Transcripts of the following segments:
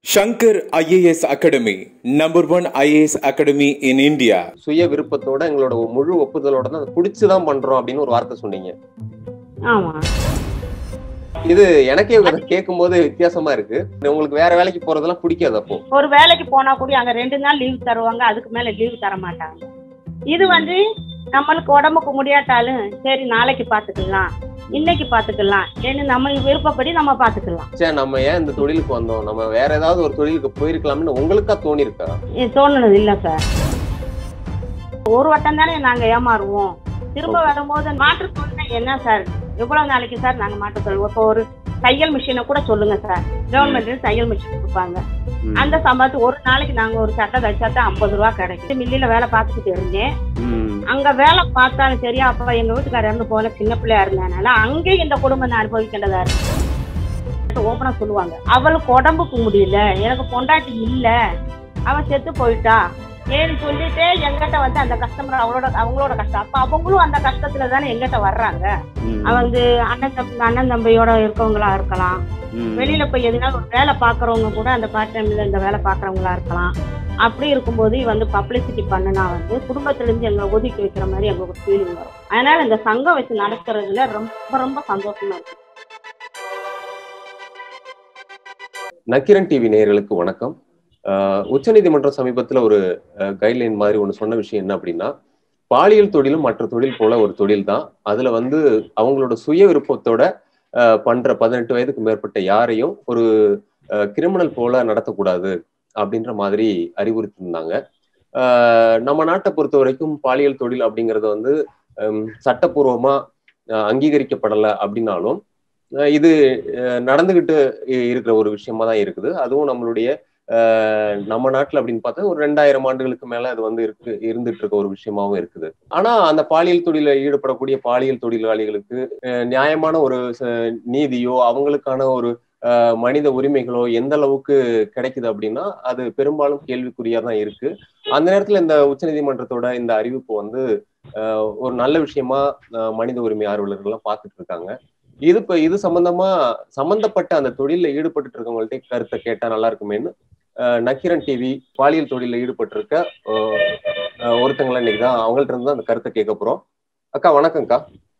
Shankar IAS Academy, number one IAS academy in India. சுய விருப்பத்தோட எங்களோட முழு ஒப்புதலோட தான் அதை பிடிச்சுதான் பண்றோம் அப்படின்னு ஒரு வார்த்தை சொன்னீங்க ஆமா இது எனக்கே அதை கேட்கும் போது வித்தியாசமா இருக்கு உங்களுக்கு வேற வேலைக்கு போறதெல்லாம் பிடிக்காது அப்போ ஒரு வேலைக்கு போனா கூட அங்க ரெண்டு நாள் லீவ் தருவாங்க அதுக்கு மேல லீவ் தர மாட்டாங்க இது வந்து நம்மளுக்கு உடம்புக்கு முடியாட்டாலும் சரி நாளைக்கு பாத்துக்கலாம் இன்னைக்கு பாத்துக்கலாம் ஏன்னு நம்ம விருப்பப்படி நம்ம பாத்துக்கலாம் சே நம்ம ஏன் இந்த தொழிலுக்கு வந்தோம் நம்ம வேற ஏதாவது ஒரு தொழிலுக்கு போயிருக்கலாம்னு உங்களுக்கா தோணி இருக்கா இது தோணுனது இல்ல சார் ஒரு வட்டம் தானே நாங்க ஏமாறுவோம் திரும்ப வரும்போது மாற்றுத்தொழில்னா என்ன சார் எவ்வளவு நாளைக்கு சார் நாங்க மாற்றுத்தொழில் இப்போ ஒரு தையல் மிஷினை கூட சொல்லுங்க சார் கவர்மெண்ட்ல தையல் மிஷின் கொடுப்பாங்க அந்த சம்பளத்துக்கு ஒரு நாளைக்கு நாங்க ஒரு சட்டை தச்சாட்டா ஐம்பது ரூபா கிடைக்கும் மில்லில வேலை பார்த்துக்கிட்டு இருந்தேன் அங்க வேலை பார்த்தாலும் சரி அப்ப எங்க வீட்டுக்காரர் இறந்து போன சின்ன பிள்ளையா இருந்ததுனால அங்கேயும் இந்த குடும்பம் நான் அனுபவிக்கின்றதா இருக்கு ஓப்பனா சொல்லுவாங்க அவளுக்கு உடம்புக்கு முடியல எனக்கு பொண்டாட்டி இல்ல அவ செத்து போயிட்டா ஏன்னு சொல்லிட்டு எங்கிட்ட வந்து அந்த கஸ்டமர் அவளோட அவங்களோட கஷ்டம் அப்ப அவங்களும் அந்த கஷ்டத்துல தானே எங்கிட்ட வர்றாங்க அவ வந்து அண்ணன் தம்பி அண்ணன் தம்பியோட இருக்கவங்களா இருக்கலாம் வெளியில போய் எதுனாலும் ஒரு வேலை பாக்குறவங்க கூட அந்த பார்ட் டைம்ல இந்த வேலை பாக்குறவங்களா இருக்கலாம் அப்படி இருக்கும்போது வந்து பப்ளிசிட்டி பண்ணுனா வந்து குடும்பத்துல இருந்து எங்களை ஒதுக்கி வைக்கிற மாதிரி எங்களுக்கு ஒரு ஃபீலிங் வரும் அதனால இந்த சங்கம் வச்சு நடத்துறதுல ரொம்ப ரொம்ப சந்தோஷமா இருக்கு நக்கிரன் டிவி நேயர்களுக்கு வணக்கம் ஆஹ் உச்சநீதிமன்றம் சமீபத்துல ஒரு கைட்லைன் மாதிரி ஒண்ணு சொன்ன விஷயம் என்ன அப்படின்னா பாலியல் தொழிலும் மற்ற தொழில் போல ஒரு தொழில் தான் அதுல வந்து அவங்களோட சுய விருப்பத்தோட ஆஹ் பண்ற பதினெட்டு வயதுக்கு மேற்பட்ட யாரையும் ஒரு கிரிமினல் போல நடத்தக்கூடாது அப்படின்ற மாதிரி அறிவுறுத்தியிருந்தாங்க ஆஹ் நம்ம நாட்டை பொறுத்த வரைக்கும் பாலியல் தொழில் அப்படிங்கறது வந்து ஹம், சட்டப்பூர்வமா ஆஹ் அங்கீகரிக்கப்படலை அப்படின்னாலும் ஆஹ் இது ஆஹ் நடந்துகிட்டு இ- இருக்கிற ஒரு விஷயமா தான் இருக்குது அதுவும் நம்மளுடைய ஆஹ் நம்ம நாட்டுல அப்படின்னு பார்த்தா ஒரு ரெண்டாயிரம் ஆண்டுகளுக்கு மேல அது வந்து இருக்கு இருந்துட்டு இருக்க ஒரு விஷயமாவும் இருக்குது ஆனா அந்த பாலியல் தொழில ஈடுபடக்கூடிய பாலியல் தொழிலாளிகளுக்கு ஆஹ் நியாயமான ஒரு ச- நீதியோ அவங்களுக்கான ஒரு ஆஹ் மனித உரிமைகளோ எந்த அளவுக்கு கிடைக்குது அப்படின்னா அது பெரும்பாலும் கேள்விக்குறியா தான் இருக்கு அந்த நேரத்துல இந்த உச்சநீதிமன்றத்தோட இந்த அறிவிப்பு வந்து ஆஹ் ஒரு நல்ல விஷயமா ஆஹ் மனித உரிமை ஆர்வலர்கள் எல்லாம் பார்த்துட்டு இருக்காங்க இது இப்ப இது சம்பந்தமா சம்பந்தப்பட்ட அந்த தொழில ஈடுபட்டு இருக்கவங்கள்ட்ட கருத்தை கேட்டா நல்லா இருக்குமேன்னு ஆஹ் நக்கிரன் டிவி பாலியல் தொழில ஈடுபட்டிருக்க ஆஹ் ஆஹ் ஒருத்தங்கள இன்னைக்கு தான் அவங்கள்ட்ட இருந்து தான் அந்த கருத்தை கேட்க போறோம் அக்கா வணக்கம்க்கா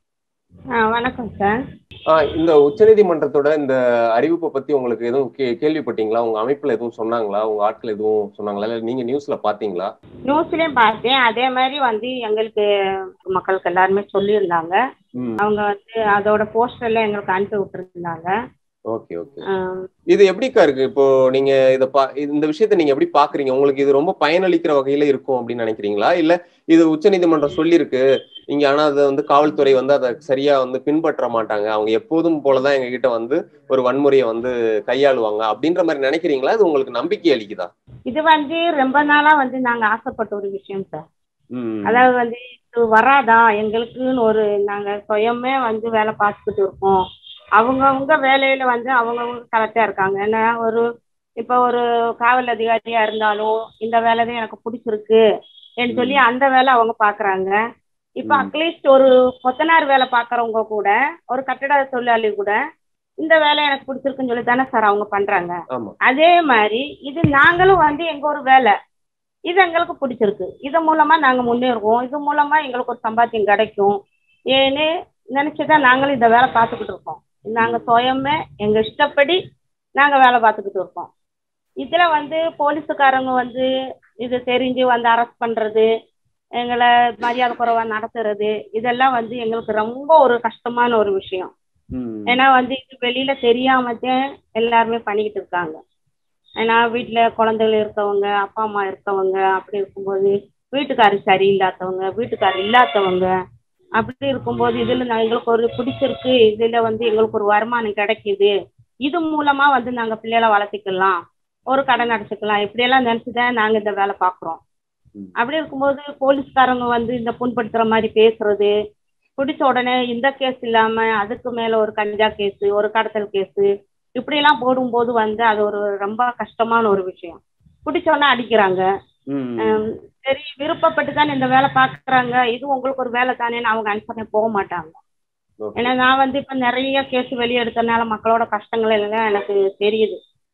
ஆ, வணக்கம் சார் ஆஹ் இந்த உச்சநீதிமன்றத்தோட இந்த அறிவிப்பை பத்தி உங்களுக்கு எதுவும் கே- கேள்விப்பட்டீங்களா உங்க அமைப்புல எதுவும் சொன்னாங்களா உங்க ஆட்கள் எதுவும் சொன்னாங்களா இல்ல நீங்க நியூஸ்ல பாத்தீங்களா நியூஸ்லயும் பார்த்தேன் அதே மாதிரி வந்து எங்களுக்கு மக்களுக்கு எல்லாருமே சொல்லியிருந்தாங்க ம் அவங்க வந்து அதோட போஸ்டர்ல எங்களுக்கு அனுப்பி விட்டுருந்தாங்க ஓகே ஓகே ஆம், இது எப்படிக்கா இருக்கு இப்போ நீங்க இத பா இந்த விஷயத்த நீங்க எப்படி பாக்குறீங்க உங்களுக்கு இது ரொம்ப பயனளிக்கிற வகையில இருக்கும் அப்படின்னு நினைக்கிறீங்களா இல்ல இது உச்சநீதிமன்றம் சொல்லியிருக்கு இங்க ஆனா அதை வந்து காவல்துறை வந்து அதை சரியா வந்து பின்பற்ற மாட்டாங்க அவங்க எப்போதும் போலதான் எங்க கிட்ட வந்து ஒரு வன்முறையை வந்து கையாளுவாங்க அப்படின்ற மாதிரி நினைக்கிறீங்களா இது உங்களுக்கு நம்பிக்கை அளிக்குதா இது வந்து ரொம்ப நாளா வந்து நாங்க ஆசைப்பட்ட ஒரு விஷயம் சார் ம் அதாவது வந்து இது வராதா எங்களுக்குன்னு ஒரு நாங்க சுயமே வந்து வேலை பார்த்துக்கிட்டு இருக்கோம் அவங்கவுங்க வேலையில வந்து அவங்கவுங்க கரெக்டா இருக்காங்க ஏன்னா ஒரு இப்போ ஒரு காவல் அதிகாரியா இருந்தாலும் இந்த வேலை தான் எனக்கு பிடிச்சிருக்கு என்று சொல்லி அந்த வேலை அவங்க பாக்குறாங்க இப்போ ம். அட்லீஸ்ட் ஒரு கொத்தனார் வேலை பார்க்கறவங்க கூட ஒரு கட்டட தொழிலாளி கூட இந்த வேலை எனக்கு பிடிச்சிருக்குன்னு சொல்லி தானே சார் அவங்க பண்றாங்க ஆமா அதே மாதிரி இது நாங்களும் வந்து எங்க ஒரு வேலை இது எங்களுக்கு பிடிச்சிருக்கு இது மூலமா நாங்க முன்னேறுவோம் இது மூலமா எங்களுக்கு ஒரு சம்பாத்தியம் கிடைக்கும் ஏன்னு நினைச்சுதான் நாங்களும் இந்த வேலை பார்த்துக்கிட்டு இருக்கோம் நாங்க சுயமே எங்க இஷ்டப்படி நாங்க வேலை பார்த்துக்கிட்டு இருக்கோம் இதுல வந்து போலீஸுக்காரங்க வந்து இது தெரிஞ்சு வந்து அரெஸ்ட் பண்றது எங்களை மரியாதை குறைவா நடத்துறது இதெல்லாம் வந்து எங்களுக்கு ரொம்ப ஒரு கஷ்டமான ஒரு விஷயம் ம் ஏன்னா வந்து இது வெளியில தெரியாமத்தான் எல்லாருமே பண்ணிக்கிட்டு இருக்காங்க ஏன்னா வீட்டுல குழந்தைகள் இருக்கவங்க அப்பா அம்மா இருக்கவங்க அப்படி இருக்கும்போது வீட்டுக்காரர் சரியில்லாதவங்க வீட்டுக்காரர் இல்லாதவங்க அப்படி இருக்கும்போது இதுல நான் எங்களுக்கு ஒரு பிடிச்சிருக்கு இதுல வந்து எங்களுக்கு ஒரு வருமானம் கிடைக்குது இது மூலமா வந்து நாங்க பிள்ளைகளை வளர்த்திக்கலாம் ஒரு கடன் அடைச்சிக்கலாம் இப்படியெல்லாம் நினைச்சுதான் நாங்க இந்த வேலை பாக்குறோம் ம். அப்படி இருக்கும்போது போலீஸ்காரங்க வந்து இந்த புண்படுத்துற மாதிரி பேசுறது பிடிச்ச உடனே இந்த கேஸ் இல்லாம அதுக்கு மேல ஒரு கஞ்சா கேஸ் ஒரு கடத்தல் கேஸ் இப்படி எல்லாம் போடும்போது வந்து அது ஒரு ரொம்ப கஷ்டமான ஒரு விஷயம் பிடிச்ச உடனே அடிக்கிறாங்க ம் ஹம், சரி விருப்பப்பட்டு தானே இந்த வேலை பாக்குறாங்க இது உங்களுக்கு ஒரு வேலை தானேன்னு அவங்க அனுசரணை போக மாட்டாங்க ஓகே ஏன்னா நான் வந்து இப்ப நிறைய கேஸ் வெளியே எடுத்தனால மக்களோட கஷ்டங்கள் எல்லாம் எனக்கு தெரியுது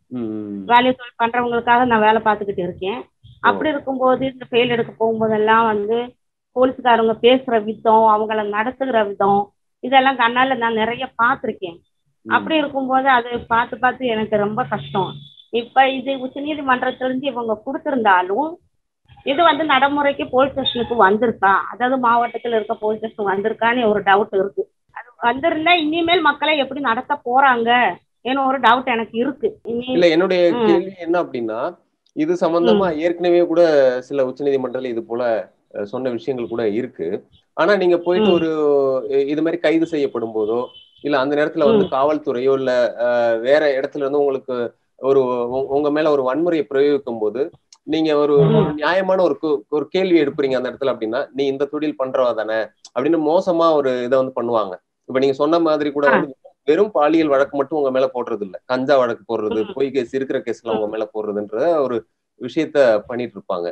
ம். வேலை தொழில் பண்றவங்களுக்காக நான் வேலை பார்த்துக்கிட்டு இருக்கேன் அப்படி இருக்கும்போது இந்த ஃபெயில் எடுக்க போகும்போதெல்லாம் வந்து போலீஸ்காரங்க பேசுற விதம் அவங்கள நடத்துகிற விதம் இதெல்லாம் கண்ணால நான் நிறைய பார்த்துருக்கேன் அப்படி இருக்கும்போது அது பார்த்து பார்த்து எனக்கு ரொம்ப கஷ்டம் இப்ப இது உச்சநீதிமன்றத்திலிருந்து இவங்க கொடுத்திருந்தாலும் இது வந்து நடைமுறைக்கு போலீஸ் ஸ்டேஷனுக்கு வந்திருக்கா அதாவது மாவட்டத்தில் இருக்க போலீஸ் ஸ்டேஷன் வந்திருக்கான்னு ஒரு டவுட் இருக்கு அது வந்திருந்தா இனிமேல் மக்களை எப்படி நடத்த போறாங்க ஏன்னு ஒரு டவுட் எனக்கு இருக்கு இனி இல்ல என்னுடைய ம். கேள்வி என்ன அப்படின்னா இது சம்பந்தமா ஏற்கனவே கூட சில உச்சநீதிமன்றத்துல இது போல அஹ், சொன்ன விஷயங்கள் கூட இருக்கு ஆனா நீங்க போயிட்டு ம். ஒரு அஹ், இது மாதிரி கைது செய்யப்படும் போதோ இல்ல அந்த நேரத்துல வந்து காவல்துறையோ இல்ல அஹ், வேற இடத்துல இருந்து உங்களுக்கு ஒரு உ- உங்க மேல ஒரு வன்முறையை பிரயோகிக்கும் போது நீங்க ஒரு ம். ஒரு நியாயமான ஒரு கு- ஒரு கேள்வி எடுப்பீங்க அந்த இடத்துல அப்படின்னா நீ இந்த தொழில் பண்றவா தானே அப்படின்னு மோசமா ஒரு இதை வந்து பண்ணுவாங்க இப்ப நீங்க சொன்ன மாதிரி கூட ஆ. வந்து வெறும் பாலியல் வழக்கு மட்டும் உங்க மேல போடுறது இல்ல கஞ்சா வழக்கு போடுறது ம். பொய் கேஸ் இருக்கிற கேஸ்ல உங்க மேல போடுறதுன்ற ஒரு விஷயத்த பண்ணிட்டு இருப்பாங்க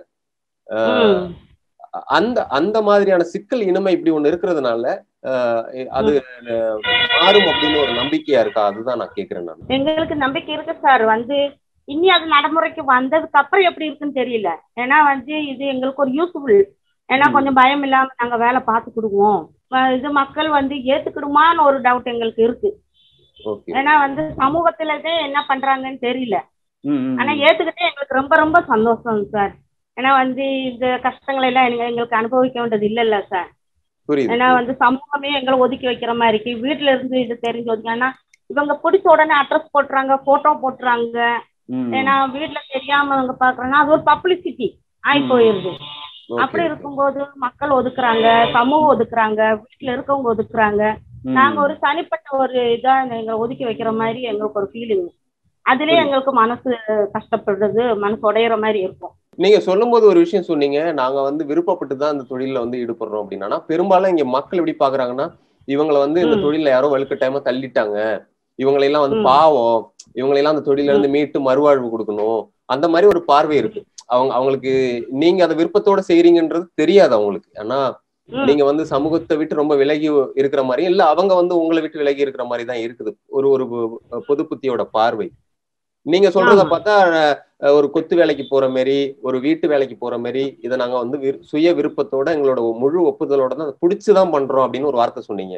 ம். அந்த அந்த மாதிரியான சிக்கல் இனிமை இப்படி ஒண்ணு இருக்கிறதுனால அஹ், அது அஹ், மாறும் அப்படின்னு ஒரு நம்பிக்கையா இருக்கா அதுதான் நான் கேக்குறேன் நான் எங்களுக்கு நம்பிக்கை இருக்கு சார் வந்து இனி அது நடைமுறைக்கு வந்ததுக்கு அப்புறம் எப்படி இருக்குன்னு தெரியல ஏன்னா வந்து இது எங்களுக்கு ஒரு யூஸ்ஃபுல் ஏன்னா ம். கொஞ்சம் பயம் இல்லாம நாங்க வேலை பார்த்துக்கிடுவோம் அஹ் இது மக்கள் வந்து ஏத்துக்கிடுமான்னு ஒரு டவுட் எங்களுக்கு இருக்கு ஓகே ஏன்னா வந்து சமூகத்திலதே என்ன பண்றாங்கன்னு தெரியல ஆனா ஏத்துக்கிட்டே எங்களுக்கு ரொம்ப ரொம்ப சந்தோஷம் சார் ஏன்னா வந்து இந்த கஷ்டங்களை எல்லாம் எங்க- எங்களுக்கு அனுபவிக்க வேண்டியது இல்லைல்ல சார் புரியுது ஏன்னா வந்து சமூகமே எங்களை ஒதுக்கி வைக்கிற மாதிரி இருக்கு வீட்டுல இருந்து இது தெரிஞ்சு ஒதுக்கினா இவங்க பிடிச்ச உடனே அட்ரஸ் போட்டுறாங்க போட்டோ போட்டுறாங்க ம். ஏன்னா வீட்டுல தெரியாம அவங்க பாக்குறாங்கன்னா அது ஒரு பப்ளிசிட்டி ஆகி ம். போயிருது Okay, அப்படி okay. இருக்கும்போது மக்கள் ஒதுக்குறாங்க சமூகம் ஒதுக்குறாங்க வீட்டுல இருக்கவங்க ஒதுக்குறாங்க ம். நாங்க ஒரு தனிப்பட்ட ஒரு இதா எங்களை ஒதுக்கி வைக்கிற மாதிரி எங்களுக்கு ஒரு ஃபீலிங் அதுலயே எங்களுக்கு மனசு கஷ்டப்படுறது மனசு உடையிற மாதிரி இருக்கும் நீங்க சொல்லும்போது ஒரு விஷயம் சொன்னீங்க நாங்க வந்து விருப்பப்பட்டு தான் இந்த தொழில வந்து ஈடுபடுறோம் அப்படின்னா ஆனா பெரும்பாலும் இங்க மக்கள் எப்படி பாக்குறாங்கன்னா இவங்களை வந்து இந்த ம். தொழில யாரோ வலுக்கட்டாயமா தள்ளிட்டாங்க இவங்களை எல்லாம் வந்து ம். பாவம் இவங்களை எல்லாம் அந்த தொழில இருந்து மீட்டு மறுவாழ்வு கொடுக்கணும் அந்த மாதிரி ஒரு பார்வை இருக்கு அவங்க அவங்களுக்கு நீங்க அதை விருப்பத்தோட செய்றீங்கன்றது தெரியாது அவங்களுக்கு ஆனா ம். நீங்க வந்து சமூகத்தை விட்டு ரொம்ப விலகி இருக்கிற மாதிரி இல்ல அவங்க வந்து உங்களை விட்டு விலகி இருக்கிற மாதிரி தான் இருக்குது ஒரு ஒரு பொ- பொது புத்தியோட பார்வை நீங்க சொல்றத ஆமா. பார்த்தா அஹ், ஒரு கொத்து வேலைக்கு போற மாதிரி ஒரு வீட்டு வேலைக்கு போற மாதிரி இதை நாங்க வந்து விரு- சுய விருப்பத்தோட எங்களோட முழு ஒப்புதலோட தான் அதை பிடிச்சுதான் பண்றோம் அப்படின்னு ஒரு வார்த்தை சொன்னீங்க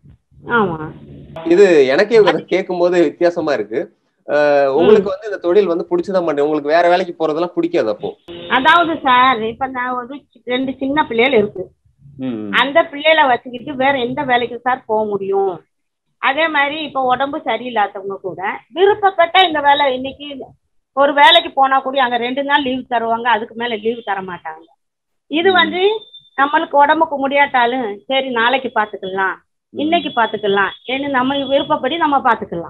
ஆமா இது எனக்கே அதை கேட்கும் போது வித்தியாசமா இருக்கு அஹ், உங்களுக்கு வந்து இந்த தொழில் வந்து பிடிச்சுதான் பண்றீங்க உங்களுக்கு வேற வேலைக்கு போறதெல்லாம் பிடிக்காது அப்போ அதாவது சார் இப்ப நான் ஒரு சி- ரெண்டு சின்ன பிள்ளைகள் இருக்கு அந்த பிள்ளைகளை வச்சுக்கிட்டு வேற எந்த வேலைக்கு சார் போக முடியும் அதே மாதிரி இப்போ உடம்பு சரியில்லாதவங்க கூட விருப்பப்பட்ட இந்த வேலை இன்னைக்கு ஒரு வேலைக்கு போனா கூட அங்க ரெண்டு நாள் லீவ் தருவாங்க அதுக்கு மேல லீவ் தர மாட்டாங்க இது வந்து நம்மளுக்கு உடம்புக்கு முடியாட்டாலும் சரி நாளைக்கு பாத்துக்கலாம் இன்னைக்கு பாத்துக்கலாம் ஏன்னு நம்ம விருப்பப்படி நம்ம பாத்துக்கலாம்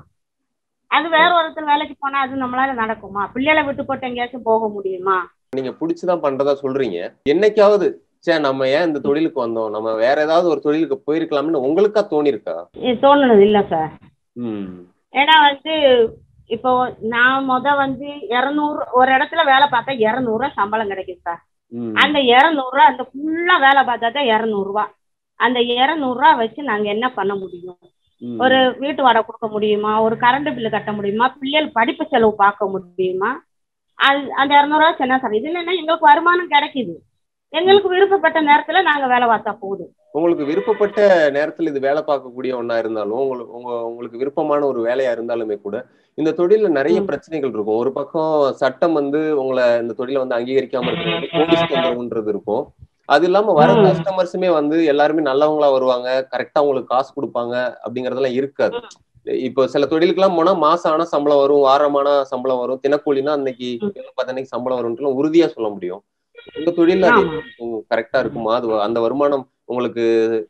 அது வேற ஒருத்தர் வேலைக்கு போனா அது நம்மளால நடக்குமா பிள்ளைகளை விட்டு போட்டு எங்கேயாச்சும் போக முடியுமா நீங்க பிடிச்சுதான் பண்றதா சொல்றீங்க என்னைக்காவது சே நம்ம ஏன் இந்த தொழிலுக்கு வந்தோம் நம்ம வேற ஏதாவது ஒரு தொழிலுக்கு போயிருக்கலாம்னு உங்களுக்கா தோணிருக்கா இது தோணுனது இல்ல சார் ம் ஏன்னா வந்து இப்போ நான் முத வந்து இரநூறு ஒரு இடத்துல வேலை பார்த்தா இரநூறுவா சம்பளம் கிடைக்கும் சார் ம். அந்த இரநூறுவா அந்த ஃபுல்லா வேலை பார்த்தா தான் இரநூறுவா அந்த இரநூறுவா வச்சு நாங்க என்ன பண்ண முடியும் ம். ஒரு வீட்டு வாடகை கொடுக்க முடியுமா ஒரு கரண்ட் பில்லு கட்ட முடியுமா பிள்ளைகள் படிப்பு செலவு பார்க்க முடியுமா அது அந்த இரநூறுவா என்ன சார் இது இல்லைன்னா எங்களுக்கு வருமானம் கிடைக்குது எங்களுக்கு விருப்பப்பட்ட நேரத்துல நாங்க வேலை பார்த்தா போதும் உங்களுக்கு விருப்பப்பட்ட நேரத்துல இது வேலை பார்க்கக்கூடிய ஒண்ணா இருந்தாலும் உங்களுக்கு உங்க உங்களுக்கு விருப்பமான ஒரு வேலையா இருந்தாலுமே கூட இந்த தொழில நிறைய ம். பிரச்சனைகள் இருக்கும் ஒரு பக்கம் சட்டம் வந்து உங்களை இந்த தொழிலை வந்து அங்கீகரிக்காம இருக்கிறது போலீஸ் தொந்தரவுன்றது இருக்கும் அது இல்லாம வர ம். கஸ்டமர்ஸுமே வந்து எல்லாருமே நல்லவங்களா வருவாங்க கரெக்டா உங்களுக்கு காசு கொடுப்பாங்க அப்படிங்கறதெல்லாம் இருக்காது இப்போ சில தொழிலுக்கெல்லாம் போனா மாசம் ஆனா சம்பளம் வரும் வாரமான சம்பளம் வரும் தினக்கூலினா அன்னைக்கு ம். வேலை பார்த்த அன்னைக்கு சம்பளம் வரும்ன்ட்டு உறுதியா சொல்ல முடியும் உங்க தொழில அது ஆமா. கரெக்டா இருக்குமா அது அந்த வருமானம் உங்களுக்கு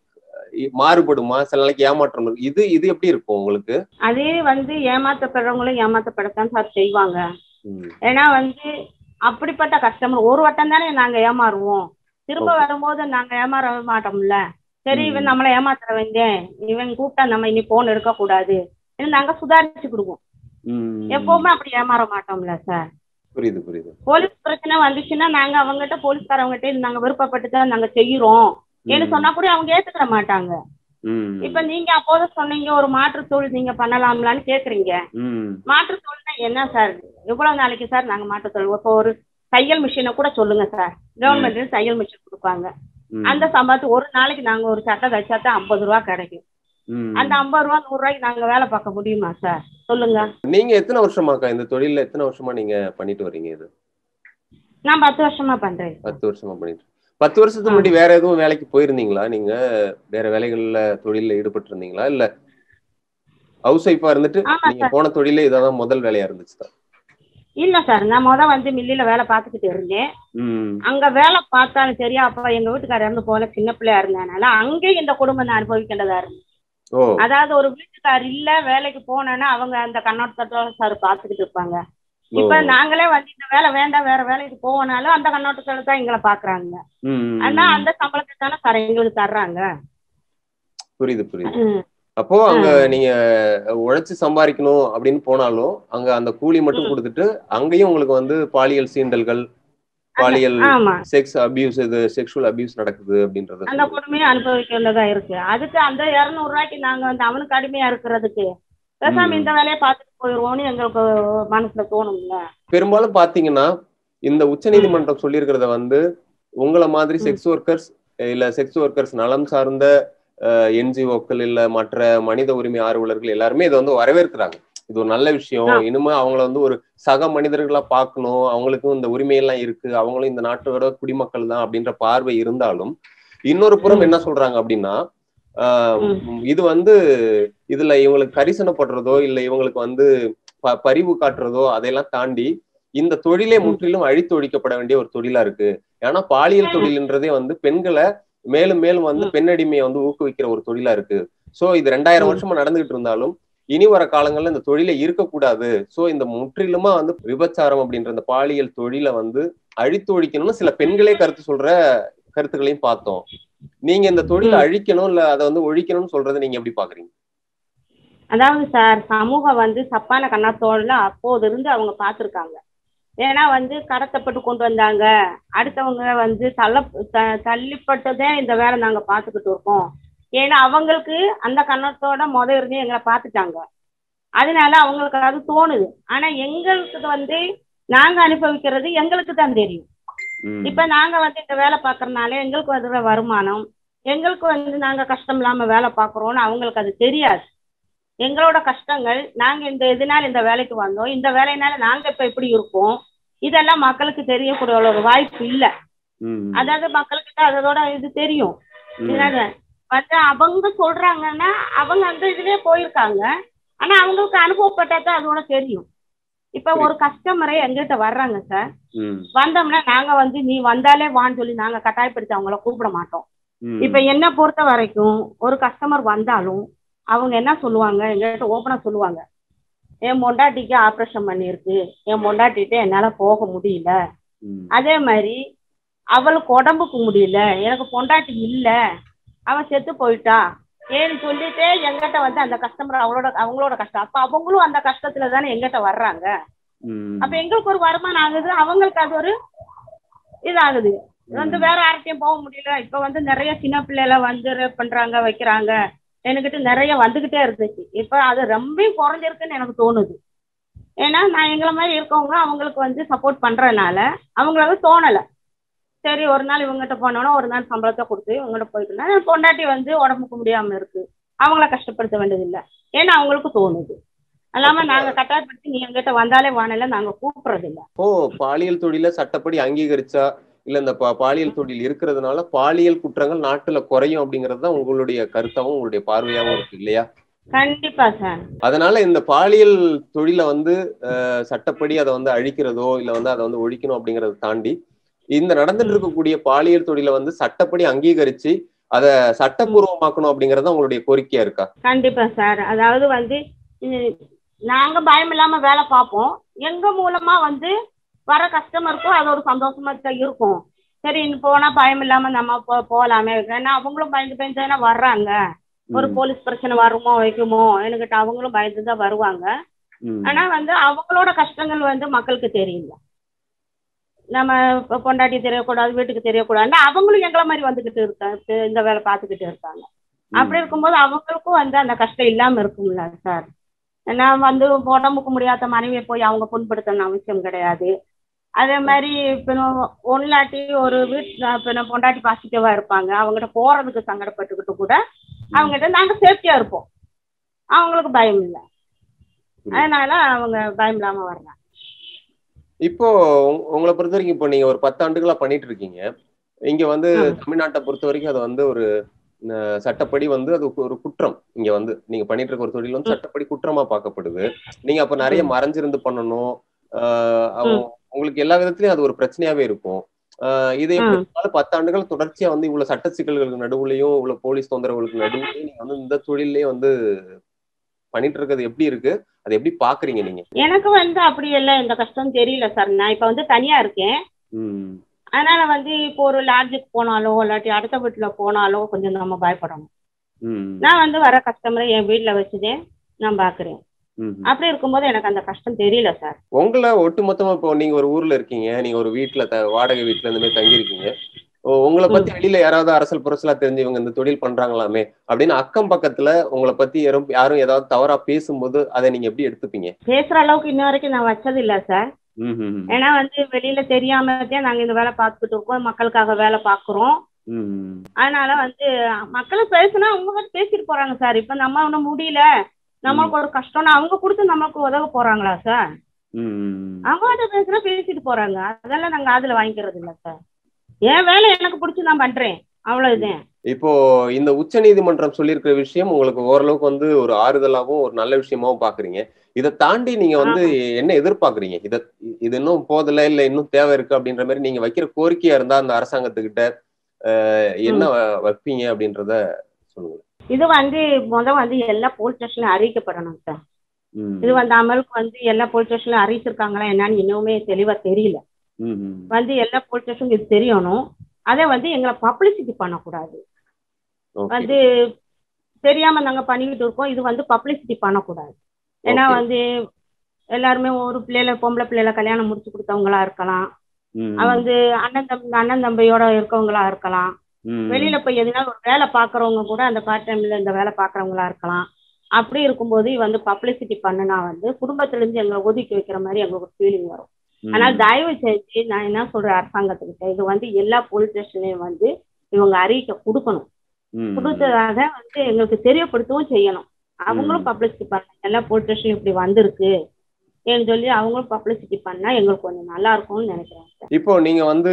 அஹ், மாறுபடுமா சில நாளைக்கு ஏமாற்றம் இருக்கும் இது இது எப்படி இருக்கும் உங்களுக்கு அதே வந்து ஏமாத்தப்படுறவங்களும் ஏமாத்தப்படத்தான் சார் செய்வாங்க ஏன்னா வந்து அப்படிப்பட்ட கஸ்டமர் ஒரு வட்டம் தானே நாங்க ஏமாறுவோம் திரும்ப Okay. வரும்போது நாங்க ஏமாற மாட்டோம்ல சரி ம். இவன் நம்மளை ஏமாத்துற வேண்டியன் இவன் கூப்பிட்டா நம்ம இனி போன் எடுக்க கூடாது ஏன்னா நாங்க சுதாரிச்சுக்கிடுவோம் ம். எப்பவுமே அப்படி ஏமாற மாட்டோம்ல சார் புரியுது புரியுது போலீஸ் பிரச்சனை வந்துச்சுன்னா நாங்க அவங்ககிட்ட போலீஸ்காரவங்ககிட்ட இது நாங்க விருப்பப்பட்டு தான் நாங்க செய்யறோம் ஏன்னு ம். சொன்னா கூட அவங்க ஏத்துக்கிற மாட்டாங்க ம் இப்ப நீங்க அப்போது சொன்னீங்க ஒரு மாற்றுத் தொழில் நீங்க பண்ணலாம்லான்னு கேக்குறீங்க ம் மாற்றுத் தொழில்னா என்ன சார் எவ்வளவு நாளைக்கு சார் நாங்க மாற்றுத் தொழில் இப்போ ஒரு தையல் மிஷினை கூட சொல்லுங்க சார் கவர்மெண்ட்ல தையல் மிஷின் கொடுப்பாங்க ம். அந்த சம்பளத்து ஒரு நாளைக்கு நாங்க ஒரு சட்டை தைச்சா தான் ஐம்பது ரூபா கிடைக்கும் ம். அந்த ஐம்பது ரூபா நூறு ரூபாய்க்கு நாங்க வேலை பார்க்க முடியுமா சார் சொல்லுங்க நீங்க எத்தனை வருஷமாக்கா இந்த தொழில்ல எத்தனை வருஷமா நீங்க பண்ணிட்டு வர்றீங்க இது நான் பத்து வருஷமா பண்றேன் பத்து வருஷமா பண்ணிட்டு பத்து வருஷத்துக்கு முன்னாடி வேற எதுவும் வேலைக்கு போயிருந்தீங்களா நீங்க வேற வேலைகள்ல தொழில்ல ஈடுபட்டு இருந்தீங்களா இல்ல ஹவுஸ் ஒய்ஃபா இருந்துட்டு ஆமா நீங்க போன தொழிலே இதான் முதல் வேலையா இருந்துச்சு தான் இல்ல சார் நான் முத வந்து மில்லில வேலை பார்த்துக்கிட்டு இருந்தேன் ம் அங்க வேலை பார்த்தாலும் சரியா அப்ப எங்க வீட்டுக்காரர் இறந்து போல சின்ன பிள்ளையா இருந்ததுனால அங்கேயும் இந்த குடும்பம் நான் அனுபவிக்கின்றதா இருக்கு ஓ அதாவது ஒரு வீட்டுக்கார் இல்ல வேலைக்கு போனேன்னா அவங்க அந்த கண்ணோட்டத்தோட சார் பார்த்துக்கிட்டு இருப்பாங்க இப்ப ஓ. நாங்களே வந்து இந்த வேலை வேண்டாம் வேற வேலைக்கு போனாலும் அந்த கண்ணோட்டத்தோட தான் எங்களை பாக்குறாங்க ம், ம், ஆனா ம். அந்த சம்பளத்தை தானே சார் எங்களுக்கு தர்றாங்க புரியுது புரியுது ம். அப்போ அங்க நீங்க உழைச்சு சம்பாதிக்கணும் அப்படின்னு போனாலும் அங்க அந்த கூலி மட்டும் ம். கொடுத்துட்டு அங்கேயும் உங்களுக்கு வந்து பாலியல் சீண்டல்கள் பாலியல் ஆமா செக்ஸ் அபியூஸ் இது செக்ஷுவல் அபியூஸ் நடக்குது அப்படின்றத அந்த கொடுமையை அனுபவிக்க வேண்டியதா இருக்கு அதுக்கு அந்த இருநூறு ரூபாய்க்கு நாங்க வந்து அவனுக்கு அடிமையா இருக்கிறதுக்கு பேசாம ம். இந்த வேலையை பார்த்துட்டு போயிடுவோம்னு எங்களுக்கு மனசுல தோணும்ல பெரும்பாலும் பாத்தீங்கன்னா இந்த உச்சநீதிமன்றம் சொல்லியிருக்கிறத வந்து உங்களை மாதிரி செக்ஸ் ஒர்க்கர்ஸ் இல்ல செக்ஸ் ஒர்க்கர்ஸ் நலம் சார்ந்த என்ஜிஓக்கள் இல்ல மற்ற மனித உரிமை ஆர்வலர்கள் எல்லாருமே இதை வந்து வரவேற்கிறாங்க இது ஒரு நல்ல விஷயம் ஆ. இனிமே அவங்கள வந்து ஒரு சக மனிதர்களா பார்க்கணும் அவங்களுக்கும் இந்த உரிமையெல்லாம் இருக்கு அவங்களும் இந்த நாட்டோட குடிமக்கள் தான் அப்படின்ற பார்வை இருந்தாலும் இன்னொரு புறம் ம். என்ன சொல்றாங்க அப்படின்னா ஆஹ் ம். இது வந்து இதுல இவங்களுக்கு கரிசனப்படுறதோ இல்ல இவங்களுக்கு வந்து ப- பரிவு காட்டுறதோ அதையெல்லாம் தாண்டி இந்த தொழிலே ம். முற்றிலும் அழித்து ஒழிக்கப்பட வேண்டிய ஒரு தொழிலா இருக்கு ஏன்னா பாலியல் தொழில்ன்றதே வந்து பெண்களை மேலும் மேலும் வந்து ம். பெண்ணடிமையை வந்து ஊக்குவிக்கிற ஒரு தொழிலா இருக்கு சோ இது ரெண்டாயிரம் ம். வருஷமா நடந்துகிட்டு இருந்தாலும் இனி வர காலங்கள்ல இந்த தொழிலை இருக்கக்கூடாது சோ இந்த முற்றிலுமா வந்து விபச்சாரம் அப்படின்ற இந்த பாலியல் தொழிலை வந்து அழித்து ஒழிக்கணும்னு சில பெண்களே கருத்து சொல்ற கருத்துக்களையும் பார்த்தோம் நீங்க இந்த தொழிலை ம். அழிக்கணும் இல்ல அதை வந்து ஒழிக்கணும்னு சொல்றதை நீங்க எப்படி பாக்குறீங்க அதாவது சார் சமூகம் வந்து தப்பான கண்ணத்தோட அப்போது இருந்து அவங்க பார்த்துருக்காங்க ஏன்னா வந்து கடத்தப்பட்டு கொண்டு வந்தாங்க அடுத்தவங்க வந்து தள்ள த- தள்ளிப்பட்டதே இந்த வேலை நாங்க பார்த்துக்கிட்டு இருக்கோம் ஏன்னா அவங்களுக்கு அந்த கண்ணத்தோட முத இருந்து எங்களை பார்த்துட்டாங்க அதனால அவங்களுக்கு அது தோணுது ஆனா எங்களுக்கு வந்து நாங்க அனுபவிக்கிறது எங்களுக்கு தான் தெரியும் ம். இப்ப நாங்க வந்து இந்த வேலை பார்க்கறதுனால எங்களுக்கு வந்து வருமானம் எங்களுக்கு வந்து நாங்க கஷ்டம் இல்லாம வேலை பார்க்கறோம்னு அவங்களுக்கு அது தெரியாது எங்களோட கஷ்டங்கள் நாங்க இந்த இதனால இந்த வேலைக்கு வந்தோம் இந்த வேலையினால நாங்க இப்ப எப்படி இருக்கோம் இதெல்லாம் மக்களுக்கு தெரியக்கூடிய ஒரு வாய்ப்பு இல்ல ம். அதாவது மக்களுக்கு அதோட இது தெரியும் ம். இதனால வந்து அவங்க சொல்றாங்கன்னா அவங்க அந்த இதுலயே போயிருக்காங்க ஆனா அவங்களுக்கு அனுபவப்பட்டா தான் அதோட தெரியும் இப்ப ஒரு கஸ்டமரே எங்கிட்ட வர்றாங்க சார் ம். வந்தோம்னா நாங்க வந்து நீ வந்தாலே வான்னு சொல்லி நாங்க கட்டாயப்படுத்தி அவங்கள கூப்பிட மாட்டோம் ம். இப்ப என்ன பொறுத்த வரைக்கும் ஒரு கஸ்டமர் வந்தாலும் அவங்க என்ன சொல்லுவாங்க எங்ககிட்ட ஓப்பனா சொல்லுவாங்க என் பொண்டாட்டிக்கு ஆப்ரேஷன் பண்ணியிருக்கு என் பொண்டாட்டிகிட்ட என்னால போக முடியல ம். அதே மாதிரி அவளுக்கு உடம்புக்கு முடியல எனக்கு பொண்டாட்டி இல்ல அவ செத்து போயிட்டா ஏன்னு சொல்லிட்டு எங்கிட்ட வந்து அந்த கஸ்டமர் அவளோட அவங்களோட கஷ்டம் அப்ப அவங்களும் அந்த கஷ்டத்துல தானே எங்கிட்ட வர்றாங்க ம். அப்ப எங்களுக்கு ஒரு வருமானம் ஆகுது அவங்களுக்கு அது ஒரு இதாகுது வந்து வேற யார்கிட்டயும் போக முடியல இப்ப வந்து நிறைய சின்ன பிள்ளைல வந்து ரேப் பண்றாங்க வைக்கிறாங்க என்கிட்ட நிறைய வந்துகிட்டே இருந்துச்சு இப்ப அது ரொம்ப குறைஞ்சிருக்குன்னு எனக்கு தோணுது ஏன்னா நான் எங்களை மாதிரி இருக்கவங்க அவங்களுக்கு வந்து சப்போர்ட் பண்றதுனால அவங்களுக்கு தோணல சரி ஒரு நாள் இவங்ககிட்ட போனோன்னா ஒரு நாள் சம்பளத்தை கொடுத்து இவங்ககிட்ட போயிட்டுனா பொண்டாட்டி வந்து உடம்புக்கு முடியாம இருக்கு அவங்கள கஷ்டப்படுத்த வேண்டியதில்லை ஏன்னா அவங்களுக்கு தோணுது அல்லாம நாங்க கட்டாயப்படுத்தி நீ எங்கிட்ட வந்தாலே வானல நாங்க கூப்பிடுறது இல்ல ஓ பாலியல் தொழிலை சட்டப்படி அங்கீகரிச்சா இல்ல இந்த பா- பாலியல் தொழில் இருக்கிறதுனால பாலியல் குற்றங்கள் நாட்டுல குறையும் அப்படிங்கிறது தான் உங்களுடைய கருத்தாவும் உங்களுடைய பார்வையாவும் இருக்கு இல்லையா கண்டிப்பா சார் அதனால இந்த பாலியல் தொழிலை வந்து அஹ், சட்டப்படி அதை வந்து அழிக்கிறதோ இல்ல வந்து அதை வந்து ஒழிக்கணும் அப்படிங்கறத தாண்டி இந்த நடந்துட்டு இருக்கக்கூடிய பாலியல் தொழிலை வந்து சட்டப்படி அங்கீகரிச்சு அதை சட்டப்பூர்வமாக்கணும் அப்படிங்கறது உங்களுடைய கோரிக்கையா இருக்கா கண்டிப்பா சார் அதாவது வந்து இது நாங்க பயம் இல்லாம வேலை பார்ப்போம் எங்க மூலமா வந்து வர கஸ்டமருக்கும் அது ஒரு சந்தோஷமா தான் இருக்கும் சரி இன்னும் போனா பயம் இல்லாம நம்ம போ போலாமே ஏன்னா அவங்களும் பயந்து பயந்து தானே வர்றாங்க ஒரு ம், போலீஸ் பிரச்சனை வருமோ வைக்குமோ என்கிட்ட அவங்களும் பயந்து தான் வருவாங்க ம், ஆனா வந்து அவங்களோட கஷ்டங்கள் வந்து மக்களுக்கு தெரியல நம்ம இப்ப பொண்டாட்டி தெரியக்கூடாது வீட்டுக்கு தெரியக்கூடாது அவங்களும் எங்களை மாதிரி வந்துகிட்டு இருக்காங்க இந்த வேலை பார்த்துக்கிட்டு இருக்காங்க அப்படி இருக்கும்போது அவங்களுக்கும் வந்து அந்த கஷ்டம் இல்லாம இருக்கும்ல சார் நான் வந்து உடம்புக்கு முடியாத மனைவியை போய் அவங்க புண்படுத்தணும் அவசியம் கிடையாது அதே மாதிரி இப்போ ஒன்லாட்டி ஒரு வீட்டு இப்போ பொண்டாட்டி பாசிட்டிவா இருப்பாங்க அவங்ககிட்ட போறதுக்கு சங்கடப்பட்டுக்கிட்டு கூட அவங்ககிட்ட நாங்க சேஃப்டியா இருப்போம் அவங்களுக்கு பயம் இல்லை அதனால அவங்க பயம் இல்லாம வர்றாங்க இப்போ உங்க- உங்களை பொறுத்த வரைக்கும் இப்போ நீங்க ஒரு பத்து ஆண்டுகளா பண்ணிட்டு இருக்கீங்க இங்க வந்து ஆ. தமிழ்நாட்டை பொறுத்த வரைக்கும் அது வந்து ஒரு அஹ், சட்டப்படி வந்து அது ஒரு குற்றம் இங்க வந்து நீங்க பண்ணிட்டு இருக்க ஒரு தொழில் வந்து ம். சட்டப்படி குற்றமா பார்க்கப்படுது நீங்க அப்ப நிறைய ம். மறைஞ்சிருந்து பண்ணணும் ஆஹ் அவ- உங்களுக்கு எல்லா விதத்திலயும் அது ஒரு பிரச்சனையாவே இருக்கும் ஆஹ் இது எப்படி ம். இருந்தாலும் பத்து ஆண்டுகள் தொடர்ச்சியா வந்து இவ்வளவு சட்ட சிக்கல்களுக்கு நடுவுலயும் இவ்வளவு போலீஸ் தொந்தரவுகளுக்கு நடுவுலயும் நீங்க வந்து இந்த தொழிலே வந்து பண்ணிட்டு இருக்கிறது எப்படி இருக்கு அதை எப்படி பாக்குறீங்க நீங்க எனக்கு வந்து அப்படி எல்லாம் எந்த கஷ்டம் தெரியல சார் நான் இப்ப வந்து தனியா இருக்கேன் ம் அதனால வந்து இப்போ ஒரு லாட்ஜுக்கு போனாலோ இல்லாட்டி அடுத்த வீட்டுல போனாலோ கொஞ்சம் நம்ம பயப்படணும் ம் நான் வந்து வர கஸ்டமரை என் வீட்டுல வச்சுதே நான் பாக்குறேன் ம் அப்படி இருக்கும்போது எனக்கு அந்த கஷ்டம் தெரியல சார் உங்களை ஒட்டுமொத்தமா இப்போ நீங்க ஒரு ஊர்ல இருக்கீங்க நீங்க ஒரு வீட்டுல த வாடகை வீட்டுல இந்த மாதிரி தங்கி இருக்கீங்க உங்களை பத்தி வெளியில யாராவது அரசல் புரசலா தெரிஞ்சு இவங்க இந்த தொழில் பண்றாங்களாமே அப்படின்னு அக்கம் பக்கத்துல உங்களை பத்தி யாரும் யாரும் ஏதாவது தவறா பேசும்போது அதை நீங்க எப்படி எடுத்துப்பீங்க பேசுற அளவுக்கு இன்ன வரைக்கும் நான் வச்சது இல்ல சார் ம், ம், ம். ஏன்னா வந்து வெளியில தெரியாமதான் நாங்க இந்த வேலை பார்த்துட்டு இருக்கோம் மக்களுக்காக வேலை பார்க்குறோம் ம், ம். அதனால வந்து மக்களை பேசுனா அவங்க வந்து பேசிட்டு போறாங்க சார் இப்ப நம்ம ஒன்றும் முடியல நம்மளுக்கு ஒரு கஷ்டம்னா அவங்க கொடுத்து நமக்கு உதவ போறாங்களா சார் ம், ம். அவங்க வந்து பேசுனா பேசிட்டு போறாங்க அதெல்லாம் நாங்க அதுல வாங்கிக்கிறது இல்ல சார் என் வேலை எனக்கு பிடிச்சி நான் பண்றேன் அவ்வளவுதான் இப்போ இந்த உச்ச நீதிமன்றம் சொல்லியிருக்கிற விஷயம் உங்களுக்கு ஓரளவுக்கு வந்து ஒரு ஆறுதலாவும் ஒரு நல்ல விஷயமாவும் பாக்குறீங்க இதை தாண்டி நீங்க வந்து என்ன எதிர்பார்க்கறீங்க இத இது இன்னும் போதல இல்ல இன்னும் தேவை இருக்கு அப்படின்ற மாதிரி நீங்க வைக்கிற கோரிக்கையா இருந்தா அந்த அரசாங்கத்துக்கிட்ட அஹ், என்ன வ- வைப்பீங்க அப்படின்றத சொல்லுங்க இது வந்து முத வந்து எல்லா போலீஸ் ஸ்டேஷன்ல அறிவிக்கப்படணும் சார் ம், இது வந்து அமலுக்கு வந்து எல்லா போலீஸ் ஸ்டேஷன்ல அறிவிச்சிருக்காங்களா என்னன்னு இன்னுமே தெளிவா தெரியல ம், ம். வந்து எல்லா போலீஸ் ஸ்டேஷன் இது தெரியணும் அதை வந்து எங்களை பப்ளிசிட்டி பண்ணக்கூடாது Okay. வந்து தெரியாம நாங்க பண்ணிக்கிட்டு இருக்கோம் இது வந்து பப்ளிசிட்டி பண்ணக்கூடாது ஏன்னா Okay. வந்து எல்லாருமே ஒரு பிள்ளைல பொம்பளை பிள்ளைல கல்யாணம் முடிச்சு கொடுத்தவங்களா இருக்கலாம் ம், அது வந்து அண்ணன் தம்பி அண்ணன் தம்பியோட இருக்கவங்களா இருக்கலாம் ம். வெளியில போய் எதுனா ஒரு வேலை பாக்குறவங்க கூட அந்த பார்ட் டைம்ல இந்த வேலை பாக்குறவங்களா இருக்கலாம் அப்படி இருக்கும்போது இது வந்து பப்ளிசிட்டி பண்ணுனா வந்து குடும்பத்துல இருந்து எங்களை ஒதுக்கி வைக்கிற மாதிரி எங்களுக்கு ஒரு ஃபீலிங் வரும் ம். ஆனால் தயவு செஞ்சு நான் என்ன சொல்றேன் அரசாங்கத்துக்கிட்ட இது வந்து எல்லா போலீஸ் ஸ்டேஷன்லயும் வந்து இவங்க அறிவிக்க கொடுக்கணும் ம், கொடுத்ததாக வந்து எங்களுக்கு தெரியப்படுத்தவும் செய்யணும் அவங்களும் ம். பப்ளிசிட்டி பண்ணணும் எல்லா போலீஸ் ஸ்டேஷன் இப்படி வந்திருக்கு ஏன்னு சொல்லி அவங்களும் பப்ளிசிட்டி பண்ணா எங்களுக்கு கொஞ்சம் நல்லா இருக்கும்னு நினைக்கிறேன் சார் இப்போ நீங்க வந்து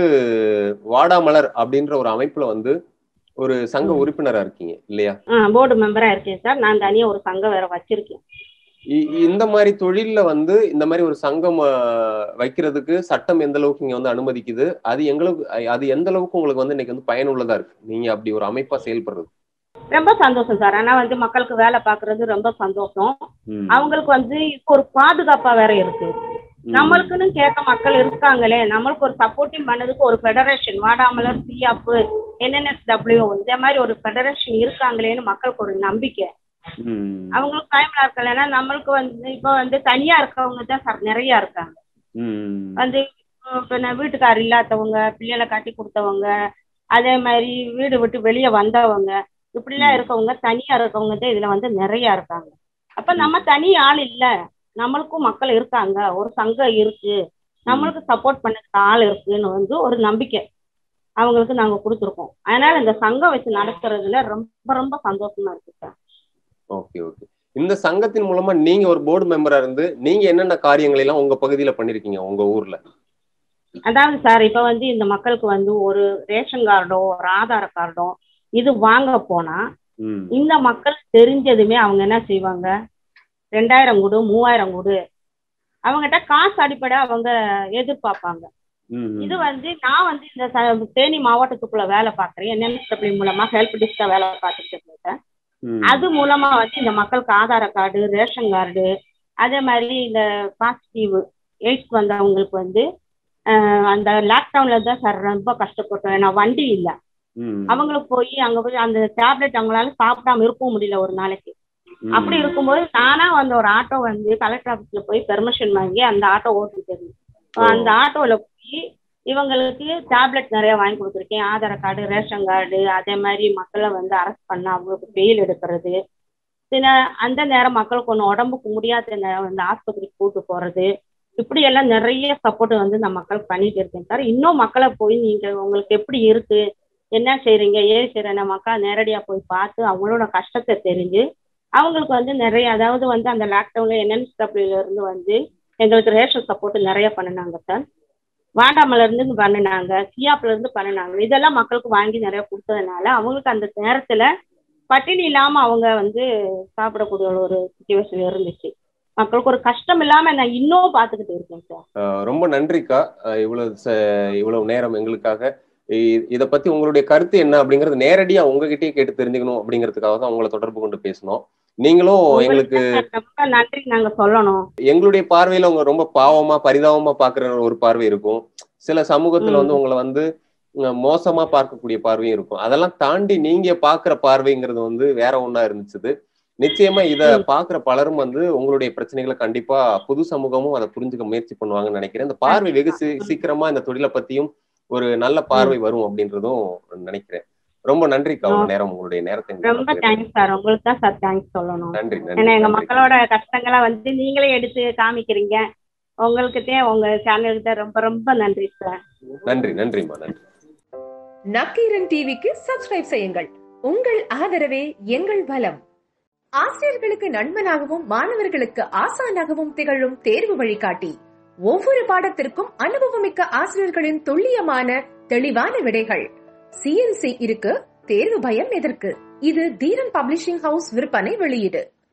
வாடாமலர் அப்படின்ற ஒரு அமைப்புல வந்து ஒரு சங்க ம். உறுப்பினரா இருக்கீங்க இல்லையா போர்டு மெம்பரா இருக்கேன் சார் நான் தனியா ஒரு சங்கம் வேற வச்சிருக்கேன் இ- இந்த மாதிரி தொழில்ல வந்து இந்த மாதிரி ஒரு சங்கம் அஹ், வைக்கிறதுக்கு சட்டம் எந்த அளவுக்கு இங்க வந்து அனுமதிக்குது அது எங்களுக்கு அது எந்த அளவுக்கு உங்களுக்கு வந்து இன்னைக்கு வந்து பயனுள்ளதா இருக்கு நீங்க அப்படி ஒரு அமைப்பா செயல்படுறது ரொம்ப சந்தோஷம் சார் ஆனா வந்து மக்களுக்கு வேலை பாக்குறது ரொம்ப சந்தோஷம் ம். அவங்களுக்கு வந்து இப்போ ஒரு பாதுகாப்பா வேற இருக்கு ம். நம்மளுக்குன்னு கேட்க மக்கள் இருக்காங்களே நம்மளுக்கு ஒரு சப்போர்ட்டிங் பண்ணதுக்கு ஒரு ஃபெடரேஷன் வாடாமலர் சிஆப் என்என்எஸ்டபிள்யூ இந்த மாதிரி ஒரு ஃபெடரேஷன் இருக்காங்களேன்னு மக்களுக்கு ஒரு நம்பிக்கை ம். அவங்களுக்கு பயமா இருக்கல ஏன்னா நம்மளுக்கு வந்து இப்போ வந்து தனியா இருக்கவங்க தான் சார் நிறைய இருக்காங்க ம். வந்து இப்போ நான் வீட்டுக்கார் இல்லாதவங்க பிள்ளைகளை கட்டி கொடுத்தவங்க அதே மாதிரி வீடு விட்டு வெளியே வந்தவங்க இப்படிலாம் இருக்கவங்க தனியா இருக்கவங்க தான் இதுல வந்து நிறைய இருக்காங்க அப்ப நம்ம தனி ஆள் இல்ல நம்மளுக்கும் மக்கள் இருக்காங்க ஒரு சங்கம் இருக்கு நம்மளுக்கு சப்போர்ட் பண்ணதுக்கு ஆள் இருக்குன்னு வந்து ஒரு நம்பிக்கை அவங்களுக்கு நாங்க கொடுத்துருக்கோம் அதனால இந்த சங்கம் வச்சு நடத்துறதுல ரொம்ப ரொம்ப சந்தோஷமா இருக்கு சார் ஓகே ஓகே இந்த சங்கத்தின் மூலமா நீங்க ஒரு போர்டு மெம்பரா இருந்து நீங்க என்னென்ன காரியங்களை எல்லாம் உங்க பகுதியில பண்ணிருக்கீங்க உங்க ஊர்ல அதாவது சார் இப்ப வந்து இந்த மக்களுக்கு வந்து ஒரு ரேஷன் கார்டோ ஒரு ஆதார் கார்டோ இது வாங்க போனா ம். இந்த மக்கள் தெரிஞ்சதுமே அவங்க என்ன செய்வாங்க ரெண்டாயிரம் கொடு மூவாயிரம் கொடு அவங்ககிட்ட காசு அடிப்படை அவங்க எதிர்பார்ப்பாங்க ம். இது வந்து நான் வந்து இந்த ச- தேனி மாவட்டத்துக்குள்ள வேலை பார்க்குறேன் என்என்எஸ்டபிள்யூ மூலமா ஹெல்ப் டிஸ்கா வேலை பார்த்துட்டு இருக்கேன் ம். அது மூலமா வந்து இந்த மக்களுக்கு ஆதார கார்டு ரேஷன் கார்டு அதே மாதிரி இந்த பாசிட்டிவ் எய்ட்ஸ் வந்தவங்களுக்கு வந்து அஹ், அந்த லாக்டவுன்ல தான் சார் ரொம்ப கஷ்டப்பட்டோம் ஏன்னா வண்டி இல்லை ம். அவங்களுக்கு போய் அங்க போய் அந்த டேப்லெட் அவங்களால சாப்பிடாம இருக்கவும் முடியல ஒரு நாளைக்கு ம். அப்படி இருக்கும்போது நானா வந்து ஒரு ஆட்டோ வந்து கலெக்டர் ஆஃபீஸ்ல போய் பெர்மிஷன் வாங்கி அந்த ஆட்டோ ஓட்டிட்டு இருந்தேன் ஓ. அந்த ஆட்டோல போய் இவங்களுக்கு டேப்லெட் நிறைய வாங்கி கொடுத்துருக்கேன் ஆதார் கார்டு ரேஷன் கார்டு அதே மாதிரி மக்களை வந்து அரெஸ்ட் பண்ண அவங்களுக்கு பெயில் எடுக்கிறது சில அந்த நேரம் மக்களுக்கு ஒன்று உடம்புக்கு முடியாத நேரம் வந்து ஆஸ்பத்திரிக்கு கூட்டு போறது இப்படி எல்லாம் நிறைய சப்போர்ட் வந்து நான் மக்களுக்கு பண்ணிட்டு இருக்கேன் சார் இன்னும் மக்களை போய் நீங்க உங்களுக்கு எப்படி இருக்கு என்ன செய்றீங்க ஏது செய்யறேன் மக்கள் நேரடியா போய் பார்த்து அவங்களோட கஷ்டத்தை தெரிஞ்சு அவங்களுக்கு வந்து நிறைய அதாவது வந்து அந்த லாக்டவுன்ல என்என்ஸ்டபிள்யூல இருந்து வந்து எங்களுக்கு ரேஷன் சப்போர்ட் நிறைய பண்ணினாங்க சார் வாண்டாமல இருந்து பண்ணினாங்க சியாப்ல இருந்து பண்ணினாங்க இதெல்லாம் மக்களுக்கு வாங்கி நிறைய கொடுத்ததுனால அவங்களுக்கு அந்த நேரத்துல பட்டினி இல்லாம அவங்க வந்து சாப்பிடக்கூடிய ஒரு சுச்சுவேஷன் இருந்துச்சு மக்களுக்கு ஒரு கஷ்டம் இல்லாம நான் இன்னும் பார்த்துக்கிட்டு இருக்கேன் சார் அஹ் ரொம்ப நன்றிக்கா அஹ் இவ்வளவு ச- இவ்வளவு நேரம் எங்களுக்காக இ- இத பத்தி உங்களுடைய கருத்து என்ன அப்படிங்கறது நேரடியா உங்ககிட்டயே கேட்டு தெரிஞ்சுக்கணும் அப்படிங்கிறதுக்காக தான் உங்களை தொடர்பு கொண்டு பேசணும் நீங்களும் எங்களுக்கு ரொம்ப நன்றி நாங்க சொல்லணும் எங்களுடைய பார்வையில உங்க ரொம்ப பாவமா பரிதாபமா பாக்குற ஒரு பார்வை இருக்கும் சில சமூகத்துல ம். வந்து உங்களை வந்து அஹ், மோசமா பார்க்கக்கூடிய பார்வையும் இருக்கும் அதெல்லாம் தாண்டி நீங்க பாக்குற பார்வைங்கிறது வந்து வேற ஒண்ணா இருந்துச்சு நிச்சயமா இத ம். பாக்குற பலரும் வந்து உங்களுடைய பிரச்சனைகளை கண்டிப்பா புது சமூகமும் அதை புரிஞ்சுக்க முயற்சி பண்ணுவாங்கன்னு நினைக்கிறேன் இந்த பார்வை வெகு சீ- சீக்கிரமா இந்த தொழிலை பத்தியும் ஒரு நல்ல பார்வை வரும் அப்படின்றதும் நினைக்கிறேன் ரொம்ப நன்றிக்கா உங்க நேரம் உங்களுடைய நேரத்தை எங்களுக்கு ரொம்ப பகிர்ந்ததுக்கு. தேங்க்ஸ் சார் உங்களுக்கு தான் சார் தேங்க்ஸ் சொல்லணும் நன்றி ஏன்னா நன்றி எங்க நன்றி. மக்களோட கஷ்டங்களை வந்து நீங்களே எடுத்து காமிக்கிறீங்க உங்களுக்கு உங்க சேனலுக்கு தான் ரொம்ப ரொம்ப நன்றி சார் நன்றி நன்றிம்மா நன்றி நக்கீரன் டிவிக்கு சப்ஸ்கிரைப் செய்யுங்கள் உங்கள் ஆதரவே எங்கள் பலம் ஆசிரியர்களுக்கு நண்பனாகவும் மாணவர்களுக்கு ஆசானாகவும் திகழும் தேர்வு வழிகாட்டி ஒவ்வொரு பாடத்திற்கும் அனுபவமிக்க ஆசிரியர்களின் துல்லியமான தெளிவான விடைகள் சிஎன்சி இருக்கு தேர்வு பயம் எதற்கு இது தீரன் பப்ளிஷிங் ஹவுஸ் விற்பனை வெளியீடு